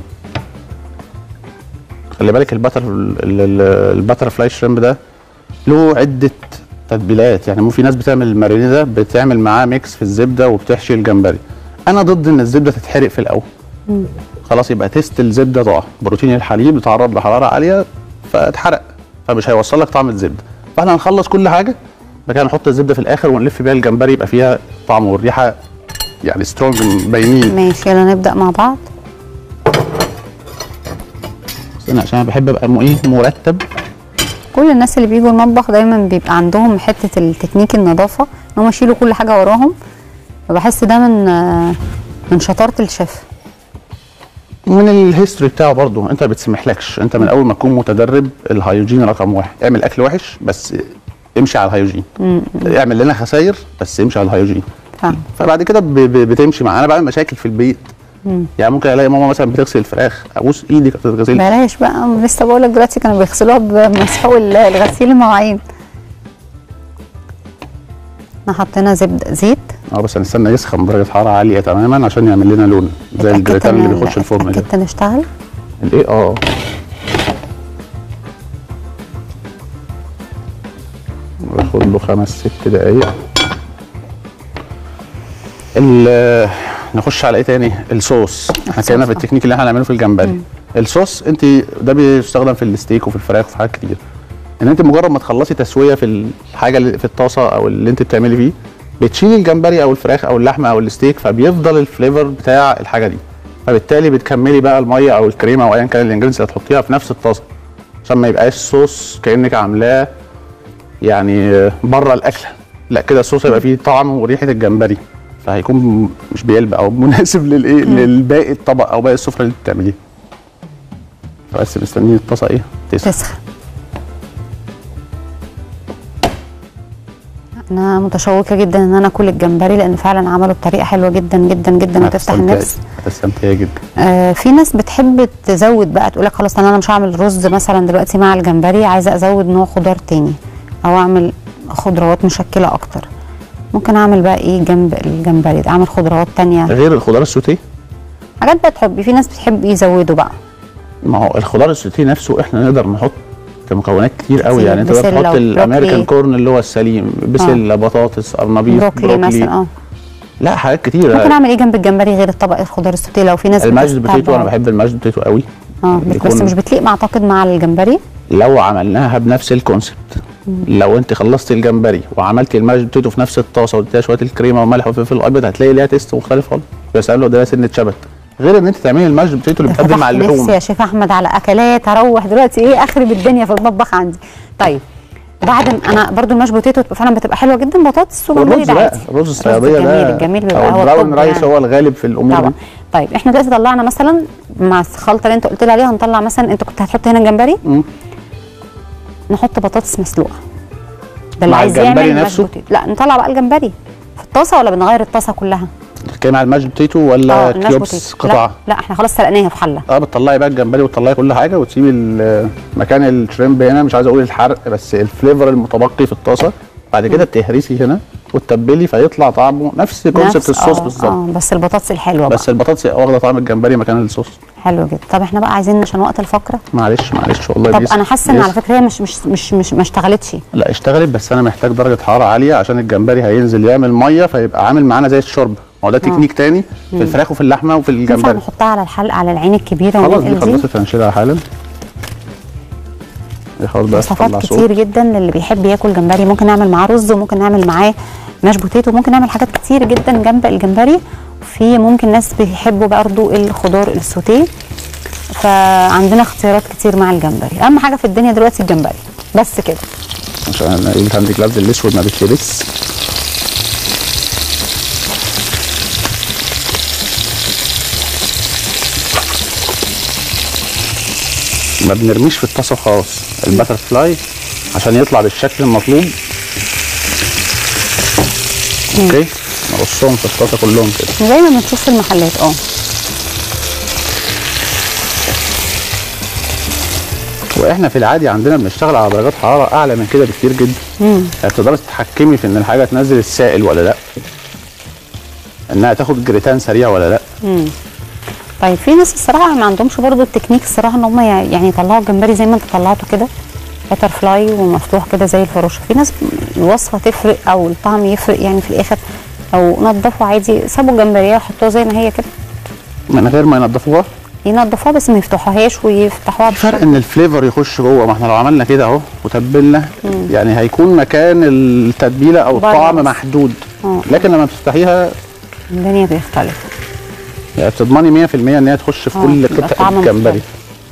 Speaker 2: خلي بالك البتر ال- ال- البتر فلاي شريمب ده له عده تتبيلات يعني مو في ناس بتعمل الماريني ده بتعمل معاه ميكس في الزبده وبتحشي الجمبري انا ضد ان الزبده تتحرق في الاول خلاص يبقى تيست الزبده ضاع بروتين الحليب اتعرض لحراره عاليه فاتحرق فمش هيوصل لك طعم الزبده فاحنا هنخلص كل حاجه بعد كده نحط الزبده في الاخر ونلف بيها الجمبري يبقى فيها طعم والريحه يعني سترونج باينين
Speaker 1: ماشي يلا نبدا مع بعض
Speaker 2: استنى عشان انا بحب ابقى م- ايه مرتب
Speaker 1: كل الناس اللي بيجوا المطبخ دايما بيبقى عندهم حته التكنيك النظافه ان هم يشيلوا كل حاجه وراهم فبحس ده من آه، من شطاره الشيف
Speaker 2: من الهيستوري بتاعه برضه انت ما بتسمحلكش انت من اول ما تكون متدرب الهيوجين رقم واحد اعمل اكل وحش بس امشي على الهيوجين اعمل لنا خساير بس امشي على الهيوجين
Speaker 1: فاهم
Speaker 2: فبعد كده ب- ب- بتمشي معاه انا بعمل مشاكل في البيت يعني ممكن الاقي ماما مثلا بتغسل الفراخ ابوس ايدي كانت بتغسل
Speaker 1: بلاش بقى لسه بقول لك دلوقتي كانوا بيغسلوها بمسحوق ال- الغسيل المواعين احنا حطينا زبده زيت
Speaker 2: اه بس هنستنى يسخن بدرجه حراره عاليه تماما عشان يعمل لنا لون زي
Speaker 1: اتأكدت
Speaker 2: الجريتان اللي
Speaker 1: إن-
Speaker 2: بيخش الفرن كده
Speaker 1: اتاكدت نشتغل
Speaker 2: الايه اه باخد له خمس ست دقايق ال- نخش على ايه تاني الصوص احنا اتكلمنا في
Speaker 1: الصوص.
Speaker 2: التكنيك اللي احنا هنعمله في الجمبري الصوص انت ده بيستخدم في الستيك وفي الفراخ وفي حاجات كتير ان انت مجرد ما تخلصي تسويه في الحاجه اللي في الطاسه او اللي انت بتعملي فيه بتشيلي الجمبري او الفراخ او اللحمه او الستيك فبيفضل الفليفر بتاع الحاجه دي فبالتالي بتكملي بقى الميه او الكريمه او ايا كان الانجريدينتس اللي هتحطيها في نفس الطاسه عشان ما يبقاش صوص كانك عاملاه يعني بره الاكله لا كده الصوص هيبقى فيه طعم وريحه الجمبري فهيكون مش بيلبق او مناسب للايه للباقي الطبق او باقي السفره اللي بتعمليها فبس مستنيين الطاسه ايه تسخن
Speaker 1: تسخن انا متشوقه جدا ان انا اكل الجمبري لان فعلا عمله بطريقه حلوه جدا جدا جدا وتفتح
Speaker 2: هتستمتعي-
Speaker 1: النفس
Speaker 2: هتستمتعي جدا
Speaker 1: آه في ناس بتحب تزود بقى تقول لك خلاص انا أنا مش هعمل رز مثلا دلوقتي مع الجمبري عايزه ازود نوع خضار تاني او اعمل خضروات مشكله اكتر ممكن اعمل بقى ايه جنب الجمبري ده اعمل خضروات تانية
Speaker 2: غير الخضار السوتيه
Speaker 1: حاجات بقى تحبي في ناس بتحب يزودوا بقى
Speaker 2: ما هو الخضار السوتيه نفسه احنا نقدر نحط مكونات كتير قوي
Speaker 1: كتير.
Speaker 2: يعني انت تقدر
Speaker 1: بسلة
Speaker 2: تحط
Speaker 1: وبروكلي.
Speaker 2: الامريكان كورن اللي هو السليم بسله بطاطس قرنبيط
Speaker 1: بروكلي مثلا اه
Speaker 2: لا حاجات كتير
Speaker 1: ممكن اعمل ايه جنب الجمبري غير الطبق الخضار السوتيه لو في ناس
Speaker 2: الماجد
Speaker 1: بتستعب-
Speaker 2: بوتيتو انا بحب الماجد بوتيتو قوي
Speaker 1: اه بس
Speaker 2: يكون-
Speaker 1: مش بتليق مع اعتقد مع الجمبري
Speaker 2: لو عملناها بنفس الكونسبت لو انت خلصت الجمبري وعملتي الماجد بوتيتو في نفس الطاسه واديتها شويه الكريمه والملح والفلفل الابيض هتلاقي ليها تيست مختلف خالص بس قبل ده سنه شبت غير ان انت تعملي الماجد بوتيتو اللي بتقدم مع
Speaker 1: فتحت نفسي
Speaker 2: اللحوم
Speaker 1: يا شيف احمد على اكلات هروح دلوقتي ايه اخرب الدنيا في المطبخ عندي طيب بعد ما انا برضو الماش بوتيتو فعلا بتبقى حلوه جدا بطاطس وجمبري
Speaker 2: والرز
Speaker 1: ده
Speaker 2: بقى
Speaker 1: عادي
Speaker 2: الرز الصياديه
Speaker 1: الجميل
Speaker 2: ده
Speaker 1: الجميل
Speaker 2: او
Speaker 1: بيبقى هو
Speaker 2: البراون
Speaker 1: الطب
Speaker 2: رايس
Speaker 1: يعني.
Speaker 2: هو الغالب في الامور
Speaker 1: طبعا
Speaker 2: دي
Speaker 1: طيب احنا دلوقتي طلعنا مثلا مع الخلطه اللي انت قلت لي عليها هنطلع مثلا انت كنت هتحط هنا جمبري
Speaker 2: مم.
Speaker 1: نحط بطاطس مسلوقه ده اللي
Speaker 2: مع
Speaker 1: عايز
Speaker 2: الجمبري
Speaker 1: يعمل ماش
Speaker 2: نفسه؟
Speaker 1: بوتيتو. لا نطلع بقى الجمبري في الطاسه ولا بنغير الطاسه كلها
Speaker 2: بتتكلمي على الماش بوتيتو ولا
Speaker 1: الماش
Speaker 2: كيوبس
Speaker 1: بوتيتو.
Speaker 2: قطع
Speaker 1: لا, لا احنا خلاص سلقناها في حله
Speaker 2: اه بتطلعي بقى الجمبري وتطلعي كل حاجه وتسيبي ال- مكان الشريمب هنا مش عايز اقول الحرق بس الفليفر المتبقي في الطاسه بعد كده تهرسي هنا وتتبلي فيطلع طعمه نفس كونسبت
Speaker 1: نفس-
Speaker 2: الصوص
Speaker 1: آه،
Speaker 2: بالظبط
Speaker 1: اه بس البطاطس الحلوه بقى
Speaker 2: بس البطاطس واخده طعم الجمبري مكان الصوص
Speaker 1: حلو جدا طب احنا بقى عايزين عشان وقت الفقره
Speaker 2: معلش معلش والله
Speaker 1: طب
Speaker 2: بيس-
Speaker 1: انا حاسه ان
Speaker 2: بيس.
Speaker 1: على فكره هي مش مش مش مش ما اشتغلتش
Speaker 2: لا اشتغلت بس انا محتاج درجه حراره عاليه عشان الجمبري هينزل يعمل ميه فيبقى عامل معانا زي الشرب ما هو ده تكنيك تاني في الفراخ وفي اللحمه وفي
Speaker 1: ينفع
Speaker 2: الجمبري
Speaker 1: نحطها على الحلقه على العين الكبيره
Speaker 2: خلاص دي
Speaker 1: وننقل دي
Speaker 2: خلصت هنشيلها حالا دي خلاص بقى
Speaker 1: وصفات
Speaker 2: تطلع
Speaker 1: كتير
Speaker 2: صوت
Speaker 1: جدا للي بيحب ياكل جمبري ممكن نعمل معاه رز وممكن نعمل معاه ماش بوتيتو ممكن نعمل حاجات كتير جدا جنب الجمبري في ممكن ناس بيحبوا برضو الخضار السوتيه فعندنا اختيارات كتير مع الجمبري اهم حاجه في الدنيا دلوقتي الجمبري بس كده
Speaker 2: عشان الهاند جلافز الاسود ما بيتلبس ما بنرميش في الطاسه خالص الباتر فلاي عشان يطلع بالشكل المطلوب اوكي نقصهم في الطاسه كلهم كده
Speaker 1: زي ما بنشوف في المحلات اه
Speaker 2: واحنا في العادي عندنا بنشتغل على درجات حراره اعلى من كده بكتير جدا يعني بتقدري تتحكمي في ان الحاجه تنزل السائل ولا لا انها تاخد جريتان سريع ولا لا
Speaker 1: طيب في ناس الصراحه ما عندهمش برضو التكنيك الصراحه ان هم يعني يطلعوا الجمبري زي ما انت طلعته كده باتر فلاي ومفتوح كده زي الفروشه في ناس الوصفه تفرق او الطعم يفرق يعني في الاخر او نضفوا عادي سابوا الجمبريه وحطوها زي ما هي كده
Speaker 2: من غير ما ينضفوها
Speaker 1: ينضفوها بس ما يفتحوهاش ويفتحوها
Speaker 2: فرق
Speaker 1: بالشكل
Speaker 2: ان الفليفر يخش جوه ما احنا لو عملنا كده اهو وتبلنا يعني هيكون مكان التتبيله او
Speaker 1: بره
Speaker 2: الطعم
Speaker 1: بس.
Speaker 2: محدود
Speaker 1: اه.
Speaker 2: لكن لما بتفتحيها
Speaker 1: الدنيا بيختلف
Speaker 2: يعني بتضمني 100% ان هي تخش في
Speaker 1: اه،
Speaker 2: كل
Speaker 1: يبقى
Speaker 2: قطعه
Speaker 1: طعم
Speaker 2: جمبري
Speaker 1: مختلف.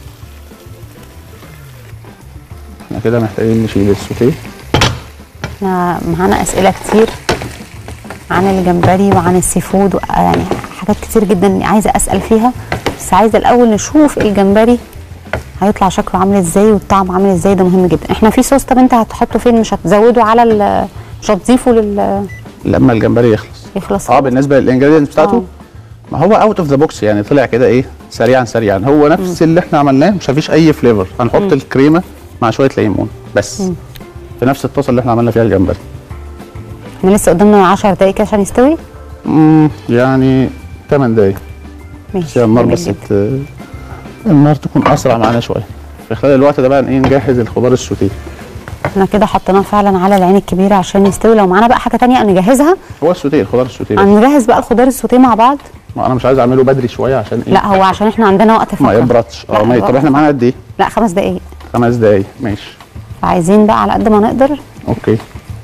Speaker 2: احنا كده محتاجين نشيل السوتيه
Speaker 1: احنا معانا اسئله كتير عن الجمبري وعن السي فود وع- يعني حاجات كتير جدا عايزه اسال فيها بس عايزه الاول نشوف الجمبري هيطلع شكله عامل ازاي والطعم عامل ازاي ده مهم جدا احنا في صوص طب انت هتحطه فين مش هتزوده على ال مش هتضيفه لل
Speaker 2: لما الجمبري يخلص
Speaker 1: يخلص
Speaker 2: اه بالنسبه للانجريدينتس بتاعته
Speaker 1: اه.
Speaker 2: ما هو اوت اوف ذا بوكس يعني طلع كده ايه سريعا سريعا هو نفس اللي احنا عملناه مش مفيش اي فليفر هنحط الكريمه مع شويه ليمون بس في نفس الطاسه اللي احنا عملنا فيها الجمبري
Speaker 1: احنا لسه قدامنا 10 دقايق كده عشان يستوي
Speaker 2: امم يعني 8 دقايق
Speaker 1: ماشي
Speaker 2: بس هي النار
Speaker 1: جميل
Speaker 2: بس
Speaker 1: جدا.
Speaker 2: ت... النار تكون اسرع معانا شويه في خلال الوقت ده بقى ايه نجهز الخضار السوتيه
Speaker 1: احنا كده حطيناه فعلا على العين الكبيره عشان يستوي لو معانا بقى حاجه تانية نجهزها
Speaker 2: هو السوتيه الخضار السوتيه بس.
Speaker 1: هنجهز بقى الخضار السوتيه مع بعض
Speaker 2: ما انا مش عايز اعمله بدري شويه عشان ايه
Speaker 1: لا هو عشان احنا عندنا وقت
Speaker 2: ما
Speaker 1: فقط.
Speaker 2: يبردش
Speaker 1: لا،
Speaker 2: اه ما ي- طب
Speaker 1: هو-
Speaker 2: احنا معانا قد ايه
Speaker 1: لا خمس دقايق
Speaker 2: خمس دقايق ماشي
Speaker 1: فعايزين بقى على قد ما نقدر
Speaker 2: اوكي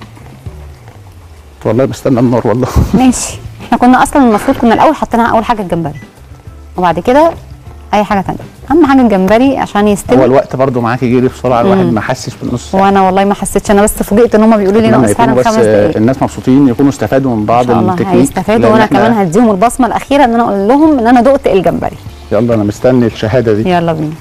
Speaker 2: والله بستنى النار والله
Speaker 1: ماشي احنا كنا اصلا المفروض كنا الاول حطينا اول حاجه الجمبري وبعد كده اي حاجه تانية اهم حاجه الجمبري عشان
Speaker 2: هو
Speaker 1: يستوي
Speaker 2: الوقت برضو معاك يجري بسرعه الواحد ما حسش بالنص ساعه
Speaker 1: وانا والله ما حسيتش انا بس فوجئت ان هم بيقولوا لي
Speaker 2: اتمنى
Speaker 1: ناقص
Speaker 2: يكونوا
Speaker 1: فعلا
Speaker 2: بس
Speaker 1: خمس دقايق ان
Speaker 2: الناس مبسوطين يكونوا استفادوا من بعض
Speaker 1: شاء الله
Speaker 2: التكنيك
Speaker 1: هيستفادوا
Speaker 2: لأن
Speaker 1: وانا
Speaker 2: احنا-
Speaker 1: كمان هديهم البصمه الاخيره ان انا اقول لهم ان انا دقت الجمبري
Speaker 2: يلا انا مستني الشهاده دي
Speaker 1: يلا بينا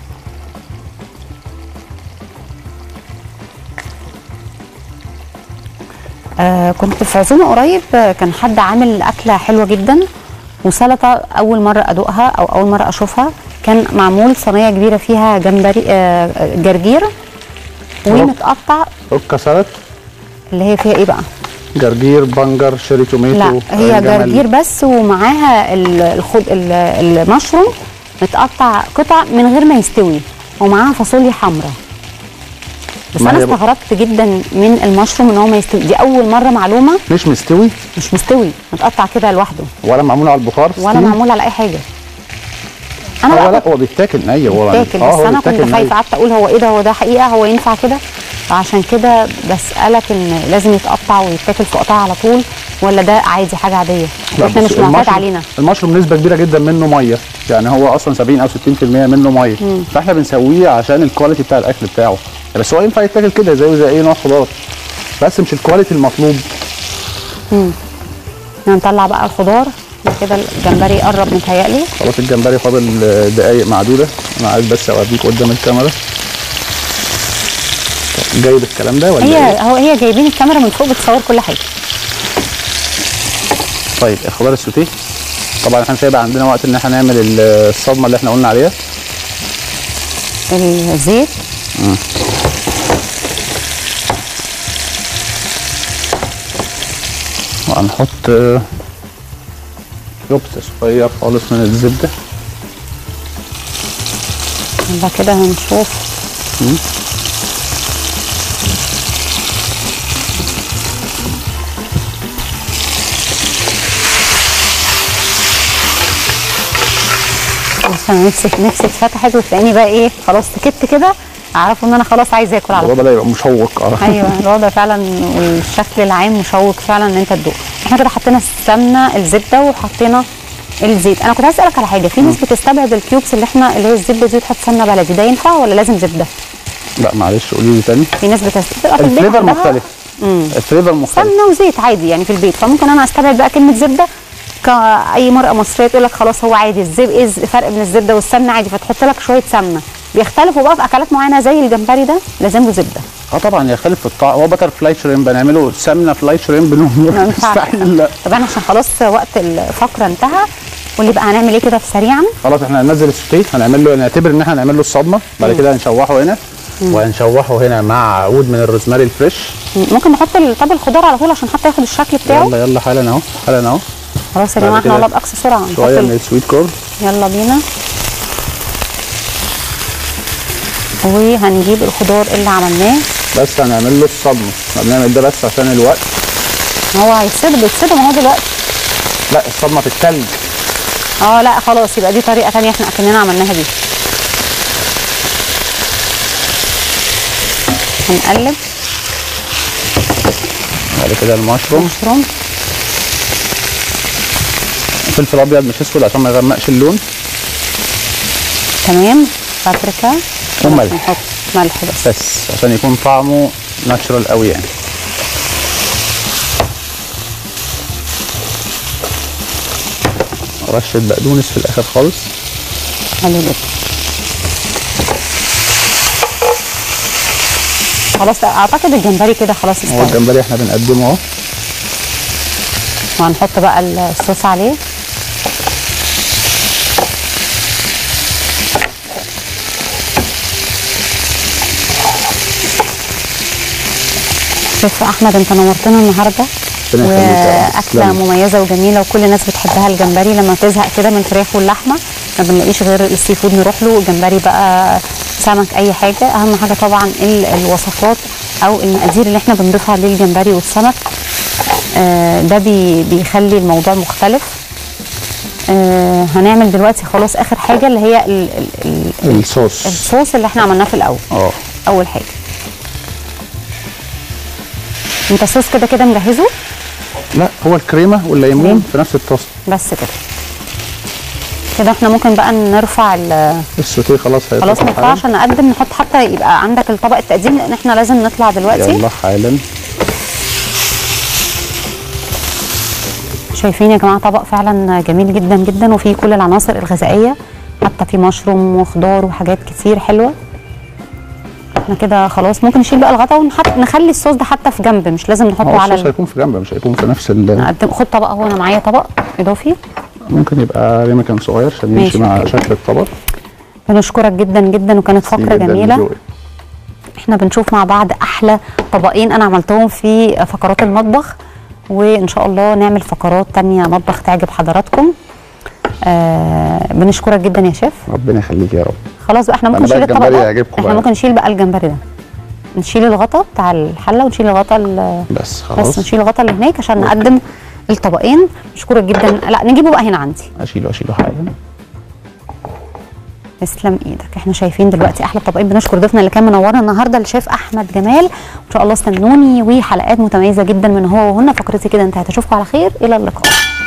Speaker 1: آه كنت في عزومه قريب آه، كان حد عامل اكله حلوه جدا وسلطه اول مره ادوقها او اول مره اشوفها كان معمول صينيه كبيره فيها جمبري آه آه، جرجير ومتقطع
Speaker 2: اوكا سلطه
Speaker 1: اللي هي فيها ايه بقى؟
Speaker 2: جرجير بنجر شيري توميتو
Speaker 1: لا هي
Speaker 2: عين جمل.
Speaker 1: جرجير بس ومعاها ال- الخض ال- المشروم متقطع قطع من غير ما يستوي ومعاها فاصوليا حمراء بس
Speaker 2: ما
Speaker 1: انا
Speaker 2: هي ب-
Speaker 1: استغربت جدا من المشروم ان هو ما يستوي دي اول مره معلومه
Speaker 2: مش مستوي
Speaker 1: مش مستوي متقطع كده لوحده
Speaker 2: ولا معمول على البخار
Speaker 1: ولا
Speaker 2: ستيم.
Speaker 1: معمول على اي حاجه انا
Speaker 2: هو
Speaker 1: بقى
Speaker 2: لا هو بيتاكل ني هو
Speaker 1: بيتاكل
Speaker 2: اه
Speaker 1: بس
Speaker 2: هو
Speaker 1: انا كنت
Speaker 2: بيتاكل ني.
Speaker 1: خايفه قعدت اقول هو ايه ده هو ده حقيقه هو ينفع كده فعشان كده بسالك ان لازم يتقطع ويتاكل في قطع على طول ولا ده عادي حاجه عاديه
Speaker 2: لا،
Speaker 1: احنا
Speaker 2: بص،
Speaker 1: مش معتاد
Speaker 2: المشروم-
Speaker 1: علينا
Speaker 2: المشروم نسبه كبيره جدا منه ميه يعني هو اصلا 70 او 60% منه ميه فاحنا بنسويه عشان الكواليتي بتاع الاكل بتاعه بس هو ينفع يتاكل كده زيه زي اي نوع خضار بس مش الكواليتي المطلوب
Speaker 1: نطلع بقى الخضار كده الجمبري يقرب متهيألي
Speaker 2: خلاص الجمبري فاضل آه، دقايق معدوده انا عايز بس اوريك قدام الكاميرا جايب الكلام ده ولا
Speaker 1: هي
Speaker 2: إيه؟
Speaker 1: هو هي جايبين الكاميرا من فوق بتصور كل حاجه
Speaker 2: طيب الخضار السوتيه طبعا احنا مش هيبقى عندنا وقت ان احنا نعمل ال- الصدمه اللي احنا قلنا عليها
Speaker 1: الزيت
Speaker 2: وهنحط آه، لوبس صغير خالص من الزبده
Speaker 1: يبقى كده هنشوف بس انا نفسي نفسي اتفتحت وتلاقيني بقى ايه خلاص سكت كده اعرفوا ان انا خلاص عايزه اكل على طول
Speaker 2: الوضع ده يبقى مشوق اه
Speaker 1: ايوه الوضع فعلا والشكل العام مشوق فعلا ان انت تدوق احنا كده حطينا السمنه الزبده وحطينا الزيت انا كنت عايز اسالك على حاجه في ناس بتستبعد الكيوبس اللي احنا اللي هي الزبده دي وتحط سمنه بلدي ده ينفع ولا لازم زبده
Speaker 2: لا معلش قولي لي تاني
Speaker 1: في ناس بتستبعد في البيت
Speaker 2: الفليفر
Speaker 1: عندها
Speaker 2: مختلف الفليفر مختلف
Speaker 1: سمنه وزيت عادي يعني في البيت فممكن انا استبعد بقى كلمه زبده كاي مرأة مصرية تقول لك خلاص هو عادي الزب ايه الفرق بين الزبده والسمنه عادي فتحط لك شويه سمنه بيختلفوا بقى في اكلات معينه زي الجمبري ده لازم له زبده
Speaker 2: اه طبعا يختلف في الطعم هو بتر فلاي شريمب هنعمله سمنه فلاي شريمب
Speaker 1: ما
Speaker 2: نوم
Speaker 1: ينفعش.
Speaker 2: مستحيل لا
Speaker 1: طب احنا عشان خلاص وقت الفقره انتهى واللي بقى هنعمل ايه كده في سريعا
Speaker 2: خلاص احنا هننزل السوتيه هنعمل له نعتبر ان احنا هنعمل له الصدمه بعد كده هنشوحه هنا وهنشوحه هنا مع عود من الروزماري الفريش
Speaker 1: ممكن نحط ال- طب الخضار على طول عشان حتى ياخد الشكل بتاعه
Speaker 2: يلا يلا حالا اهو حالا اهو
Speaker 1: خلاص يا
Speaker 2: بعد
Speaker 1: جماعه احنا
Speaker 2: كده
Speaker 1: والله باقصى سرعه نحط
Speaker 2: شويه
Speaker 1: ال-
Speaker 2: من السويت كورن
Speaker 1: يلا بينا وهنجيب الخضار اللي عملناه
Speaker 2: بس هنعمل له الصدمه احنا بنعمل ده بس عشان الوقت
Speaker 1: هو هيتصدم بيتصدم اهو دلوقتي
Speaker 2: لا الصدمه في التلج
Speaker 1: اه لا خلاص يبقى دي طريقه ثانيه احنا اكننا عملناها دي هنقلب
Speaker 2: بعد كده المشروم
Speaker 1: مشروم
Speaker 2: فلفل ابيض مش اسود عشان ما يغمقش اللون
Speaker 1: تمام بابريكا
Speaker 2: وملح.
Speaker 1: نحط ملح بس
Speaker 2: بس عشان يكون طعمه ناتشرال قوي يعني رشه بقدونس في الاخر خالص
Speaker 1: حلو جدا خلاص اعتقد الجمبري كده خلاص
Speaker 2: هو
Speaker 1: استوى
Speaker 2: الجمبري احنا بنقدمه اهو
Speaker 1: وهنحط بقى الصوص عليه شيف احمد انت نورتنا النهارده
Speaker 2: ربنا يخليك يا رب.
Speaker 1: واكله
Speaker 2: تسلمي.
Speaker 1: مميزه وجميله وكل الناس بتحبها الجمبري لما تزهق كده من الفراخ واللحمه ما بنلاقيش غير السي فود نروح له جمبري بقى سمك اي حاجه اهم حاجه طبعا ال- الوصفات او المقادير اللي احنا بنضيفها للجمبري والسمك آه، ده بي بيخلي الموضوع مختلف آه، هنعمل دلوقتي خلاص اخر حاجه اللي هي ال- ال- ال-
Speaker 2: الصوص
Speaker 1: الصوص اللي احنا عملناه في الاول
Speaker 2: اه
Speaker 1: اول حاجه انت الصوص كده كده مجهزه
Speaker 2: لا هو الكريمه والليمون
Speaker 1: كريمة.
Speaker 2: في نفس الطاسه
Speaker 1: بس كده كده احنا ممكن بقى نرفع ال-
Speaker 2: السوتيه خلاص هيطلع
Speaker 1: خلاص نرفعه
Speaker 2: حالا.
Speaker 1: عشان نقدم نحط حتى يبقى عندك الطبق التقديم لان احنا لازم نطلع دلوقتي
Speaker 2: يلا حالا
Speaker 1: شايفين يا جماعه طبق فعلا جميل جدا جدا وفيه كل العناصر الغذائيه حتى فيه مشروم وخضار وحاجات كتير حلوه احنا كده خلاص ممكن نشيل بقى الغطا ونحط نخلي الصوص ده حتى في جنب مش لازم نحطه
Speaker 2: هو
Speaker 1: على
Speaker 2: الصوص
Speaker 1: ال...
Speaker 2: هيكون في جنب مش هيكون في نفس ال
Speaker 1: نقدم خد طبق اهو انا معايا طبق اضافي
Speaker 2: ممكن يبقى ريمكان صغير عشان
Speaker 1: ماشي،
Speaker 2: يمشي مع
Speaker 1: أوكي.
Speaker 2: شكل الطبق
Speaker 1: بنشكرك جدا جدا وكانت فقره
Speaker 2: جداً
Speaker 1: جميله
Speaker 2: لذوقك.
Speaker 1: احنا بنشوف مع بعض احلى طبقين انا عملتهم في فقرات المطبخ وان شاء الله نعمل فقرات تانية مطبخ تعجب حضراتكم آه بنشكرك جدا يا شيف
Speaker 2: ربنا يخليك يا رب
Speaker 1: خلاص بقى احنا ممكن
Speaker 2: أنا بقى
Speaker 1: نشيل الطبق
Speaker 2: الجمبري
Speaker 1: ده
Speaker 2: يعجبكم
Speaker 1: احنا
Speaker 2: بقى.
Speaker 1: ممكن نشيل بقى الجمبري ده نشيل الغطا بتاع الحله ونشيل الغطا ال-
Speaker 2: بس خلاص
Speaker 1: بس نشيل الغطا اللي هناك عشان نقدم الطبقين بشكرك جدا لا نجيبه بقى هنا عندي
Speaker 2: اشيله اشيله حالا
Speaker 1: تسلم ايدك احنا شايفين دلوقتي احلى طبقين بنشكر ضيفنا اللي كان منورنا النهارده الشيف احمد جمال ان شاء الله استنوني وحلقات متميزه جدا من هو وهنا فقرتي كده انتهت اشوفكم على خير الى اللقاء